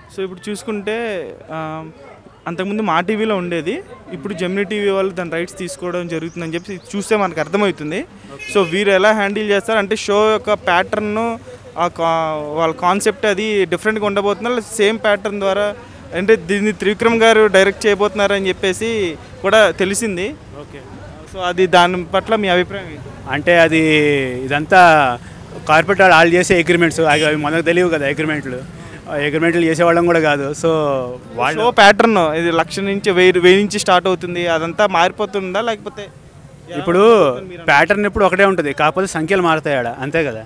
so ఇప్పుడు చూసుకుంటే ఆ, అంతకుముందు మా టీవీలో ఉండేది ఇప్పుడు జెమినీ టీవీ వాళ్ళు దాని రైట్స్ తీసుకోవడం జరుగుతుందని చెప్పి చూస్తే మనకు అర్థమవుతుంది సో వీరు ఎలా హ్యాండిల్ చేస్తారు అంటే షో యొక్క ప్యాటర్న్ ఆ కా వాళ్ళ కాన్సెప్ట్ అది డిఫరెంట్గా ఉండబోతున్నారు సేమ్ ప్యాటర్న్ ద్వారా అంటే దీన్ని త్రివిక్రమ్ గారు డైరెక్ట్ చేయబోతున్నారని చెప్పేసి కూడా తెలిసింది ఓకే సో అది దాని పట్ల మీ అభిప్రాయం ఏంటి అంటే అది ఇదంతా కార్పొరేట్ వాళ్ళు వాళ్ళు చేసే అగ్రిమెంట్స్ అవి అవి మనకు తెలియవు కదా అగ్రిమెంట్లు అగ్రిమెంట్లు చేసేవాళ్ళం కూడా కాదు సో వాళ్ళు షో ప్యాటర్న్ ఇది లక్ష నుంచి వెయ్యి వెయ్యి నుంచి స్టార్ట్ అవుతుంది అదంతా మారిపోతుందా లేకపోతే ఇప్పుడు ప్యాటర్న్ ఇప్పుడు ఒకటే ఉంటుంది కాకపోతే సంఖ్యలు మారుతాయి ఆడ అంతే కదా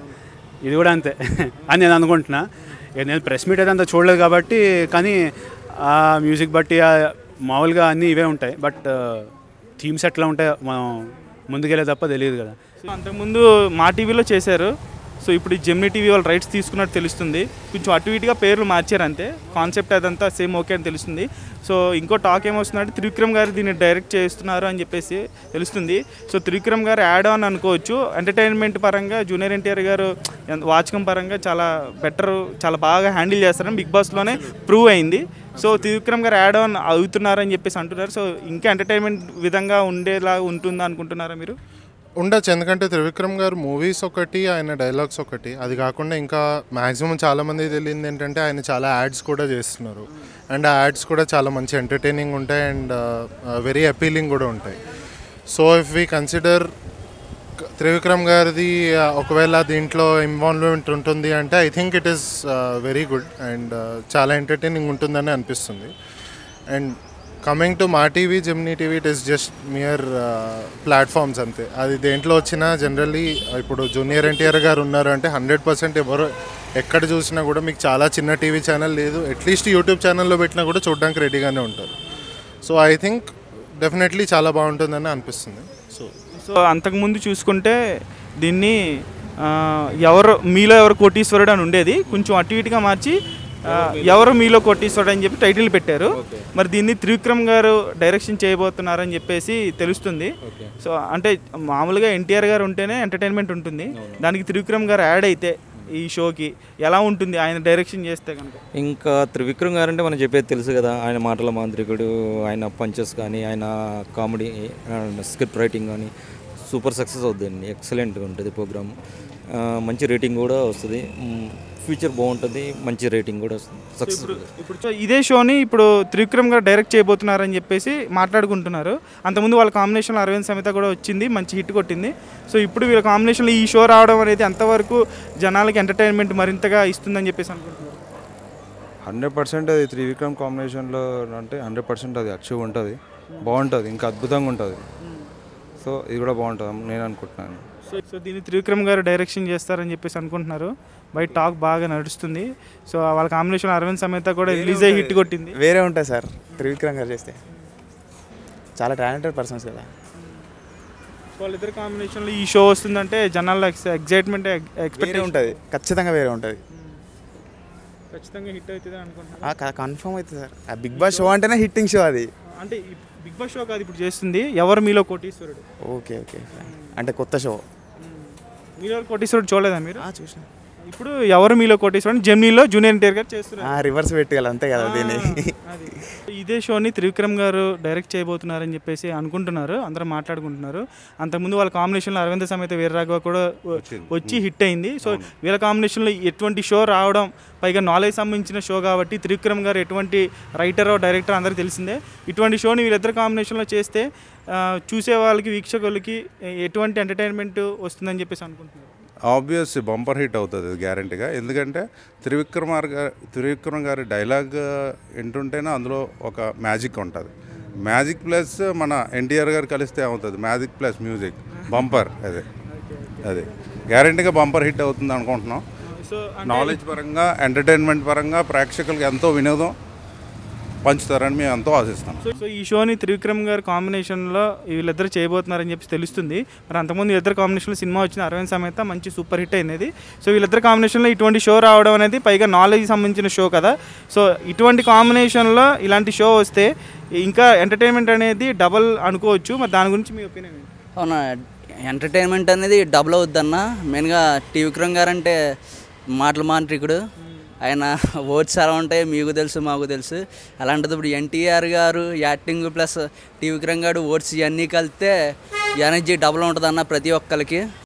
ఇది కూడా అంతే అని నేను అనుకుంటున్నా ఇక నేను ప్రెస్ మీట్ అయితే అంత చూడలేదు కాబట్టి కానీ ఆ మ్యూజిక్ బట్టి ఆ మామూలుగా అన్నీ ఇవే ఉంటాయి బట్ థీమ్స్ ఎట్లా ఉంటాయో మనం ముందుకెళ్ళే తప్ప తెలియదు కదా సో అంతకుముందు మా టీవీలో చేశారు సో ఇప్పుడు ఈ జెమినీ టీవీ వాళ్ళు రైట్స్ తీసుకున్నట్టు తెలుస్తుంది కొంచెం అటు ఇటుగా పేర్లు మార్చారు అంతే కాన్సెప్ట్ అదంతా సేమ్ ఓకే అని తెలుస్తుంది సో ఇంకో టాక్ ఏమొస్తుందంటే త్రివిక్రమ్ గారు దీన్ని డైరెక్ట్ చేస్తున్నారు అని చెప్పేసి తెలుస్తుంది సో త్రివిక్రమ్ గారు యాడ్ ఆన్ అనుకోవచ్చు ఎంటర్టైన్మెంట్ పరంగా జూనియర్ ఎన్టీఆర్ గారు ఎంత- వాచకం పరంగా చాలా బెటర్ చాలా బాగా హ్యాండిల్ చేస్తారని బిగ్ బాస్లోనే ప్రూవ్ అయింది సో త్రివిక్రమ్ గారు యాడ్ ఆన్ అవుతున్నారని చెప్పేసి అంటున్నారు సో ఇంకా ఎంటర్టైన్మెంట్ విధంగా ఉండేలా ఉంటుందా అనుకుంటున్నారా మీరు ఉండొచ్చు ఎందుకంటే త్రివిక్రమ్ గారు మూవీస్ ఒకటి ఆయన డైలాగ్స్ ఒకటి అది కాకుండా ఇంకా మ్యాక్సిమం చాలా మంది తెలియంది ఏంటంటే ఆయన చాలా యాడ్స్ కూడా చేస్తున్నారు అండ్ ఆ యాడ్స్ కూడా చాలా మంచి ఎంటర్టైనింగ్ ఉంటాయి అండ్ వెరీ అపీలింగ్ కూడా ఉంటాయి so if we consider Trivikram గారిది uh, ఒకవేళ దీంట్లో ఇన్వాల్వ్మెంట్ ఉంటుంది అంటే I think it is very good and చాలా ఎంటర్టైనింగ్ ఉంటుందని అనిపిస్తుంది and coming to Maa TV Gemini TV it is just mere platforms అంతే అది దేంట్లో వచ్చినా జనరల్లీ ఇప్పుడు జూనియర్ ఎన్టీఆర్ గారు ఉన్నారు అంటే హండ్రెడ్ పర్సెంట్ ఎవరు ఎక్కడ చూసినా కూడా మీకు చాలా చిన్న టీవీ ఛానల్ లేదు అట్లీస్ట్ యూట్యూబ్ ఛానల్లో పెట్టినా కూడా చూడడానికి రెడీగానే ఉంటారు సో ఐ థింక్ డెఫినెట్లీ చాలా బాగుంటుందని అనిపిస్తుంది సో సో అంతకుముందు చూసుకుంటే దీన్ని ఆ, ఎవరు మీలో ఎవరు కోటీశ్వరుడు అని ఉండేది కొంచెం అటు ఇటుగా మార్చి ఆ, ఎవరు మీలో కోటీశ్వరుడు అని చెప్పి టైటిల్ పెట్టారు మరి దీన్ని త్రివిక్రమ్ గారు డైరెక్షన్ చేయబోతున్నారని చెప్పేసి తెలుస్తుంది సో అంటే మామూలుగా ఎన్టీఆర్ గారు ఉంటేనే ఎంటర్టైన్మెంట్ ఉంటుంది దానికి త్రివిక్రమ్ గారు యాడ్ అయితే ఈ షోకి ఎలా ఉంటుంది ఆయన డైరెక్షన్ చేస్తే కనుక ఇంకా త్రివిక్రమ్ గారు అంటే మనం చెప్పేది తెలుసు కదా ఆయన మాటల మాంత్రికుడు ఆయన పంచెస్ కానీ ఆయన కామెడీ స్క్రిప్ట్ రైటింగ్ కానీ సూపర్ సక్సెస్ అవుతుందండి ఎక్సలెంట్గా ఉంటుంది ప్రోగ్రామ్ మంచి రేటింగ్ కూడా వస్తుంది ఫ్యూచర్ బాగుంటుంది మంచి రేటింగ్ కూడా వస్తుంది సక్సెస్ ఇప్పుడు సో ఇదే షోని ఇప్పుడు త్రివిక్రమ్ గారు డైరెక్ట్ చేయబోతున్నారని చెప్పేసి మాట్లాడుకుంటున్నారు అంతకుముందు వాళ్ళ కాంబినేషన్లో అరవింద్ సమేత కూడా వచ్చింది మంచి హిట్ కొట్టింది సో ఇప్పుడు వీళ్ళ కాంబినేషన్లో ఈ షో రావడం అనేది ఎంతవరకు జనాలకి ఎంటర్టైన్మెంట్ మరింతగా ఇస్తుందని చెప్పేసి అనుకుంటున్నారు హండ్రెడ్ పర్సెంట్ అది త్రివిక్రమ్ కాంబినేషన్లో అంటే హండ్రెడ్ పర్సెంట్ అది అచీవ్ ఉంటుంది బాగుంటుంది ఇంకా అద్భుతంగా ఉంటుంది సో ఇది కూడా బాగుంటుంది నేను అనుకుంటున్నాను సో సో దీన్ని త్రివిక్రమ్ గారు డైరెక్షన్ చేస్తారని చెప్పేసి అనుకుంటున్నారు బయట టాక్ బాగా నడుస్తుంది సో వాళ్ళ కాంబినేషన్ అరవింద్ సమేత కూడా రిలీజ్ అయ్యి హిట్ కొట్టింది వేరే ఉంటుంది సార్ త్రివిక్రమ్ గారు చేస్తే చాలా టాలెంటెడ్ పర్సన్స్ కదా వాళ్ళిద్దరు కాంబినేషన్లో ఈ షో వస్తుందంటే జనాల్లో ఎగ్జైట్మెంట్ వేరే ఎక్స్పెక్ట్ ఉంటుంది ఖచ్చితంగా వేరే ఉంటుంది ఖచ్చితంగా హిట్ అవుతుంది అనుకుంటున్నారు కన్ఫర్మ్ అవుతుంది సార్ ఆ బిగ్ బాస్ షో అంటేనే హిట్టింగ్ షో అది అంటే ఈ బిగ్ బాస్ షో కాదు ఇప్పుడు చేస్తుంది ఎవరు మీలో కోటీశ్వరుడు ఓకే ఓకే అంటే కొత్త షో మీలో ఎవరు కోటీశ్వరుడు చూడలేదా మీరు చూసిన ఇప్పుడు ఎవరు మీలో కోటీశ్వరుడు జెమ్నీలో జూనియర్ ఎన్టీఆర్ గారు చేస్తున్నారు రివర్స్ పెట్టాలి అంతే కదా దీన్ని అది ఇదే షోని త్రివిక్రమ్ గారు డైరెక్ట్ చేయబోతున్నారని చెప్పేసి అనుకుంటున్నారు అందరూ మాట్లాడుకుంటున్నారు అంతకుముందు వాళ్ళ కాంబినేషన్లో అరవింద సమేత వీరరాఘవ కూడా వ- వచ్చి హిట్ అయింది సో వీళ్ళ కాంబినేషన్లో ఎటువంటి షో రావడం పైగా నాలెడ్జ్ సంబంధించిన షో కాబట్టి త్రివిక్రమ్ గారు ఎటువంటి రైటర్ డైరెక్టర్ అందరికీ తెలిసిందే ఇటువంటి షోని వీళ్ళిద్దరు కాంబినేషన్లో చేస్తే ఆ, చూసే వాళ్ళకి వీక్షకులకి ఎటువంటి ఎంటర్టైన్మెంట్ వస్తుందని చెప్పేసి అనుకుంటున్నారు ఆబ్వియస్ బంపర్ హిట్ అవుతుంది అది గ్యారంటీగా ఎందుకంటే త్రివిక్రమార్ గారు త్రివిక్రమ్ గారి డైలాగ్ వింటుంటేనే అందులో ఒక మ్యాజిక్ ఉంటుంది మ్యాజిక్ ప్లస్ మన ఎన్టీఆర్ గారు కలిస్తే అవుతుంది మ్యాజిక్ ప్లస్ మ్యూజిక్ బంపర్ అదే అదే గ్యారంటీగా బంపర్ హిట్ అవుతుంది అనుకుంటున్నాం సో నాలెడ్జ్ పరంగా ఎంటర్టైన్మెంట్ పరంగా ప్రేక్షకులకు ఎంతో వినోదం పంచుతారని మేము ఎంతో ఆశిస్తాం సో సో ఈ షోని త్రివిక్రమ్ గారు కాంబినేషన్లో వీళ్ళిద్దరు చేయబోతున్నారని చెప్పి తెలుస్తుంది మరి అంతకుముందు ఇద్దరు కాంబినేషన్లో సినిమా వచ్చిన అరవింద్ సమేత మంచి సూపర్ హిట్ అయినది సో వీళ్ళిద్దరు కాంబినేషన్లో ఇటువంటి షో రావడం అనేది పైగా నాలెడ్జ్ సంబంధించిన షో కదా సో ఇటువంటి కాంబినేషన్లో ఇలాంటి షో వస్తే ఇంకా ఎంటర్టైన్మెంట్ అనేది డబల్ అనుకోవచ్చు మరి దాని గురించి మీ ఒపీనియన్ ఏంటి అవునా ఎంటర్టైన్మెంట్ అనేది డబుల్ అవుద్దన్న మెయిన్గా టీ విక్రమ్ గారు అంటే మాటల మాంత్రికుడు ఆయన ఓట్స్ ఎలా ఉంటాయో మీకు తెలుసు మాకు తెలుసు అలాంటిది ఇప్పుడు ఎన్టీఆర్ గారు యాక్టింగ్ ప్లస్ టీ విక్రమ్ గారు ఓట్స్ ఇవన్నీ కలిపితే ఎనర్జీ డబుల్ ఉంటుంది అన్న ప్రతి ఒక్కరికి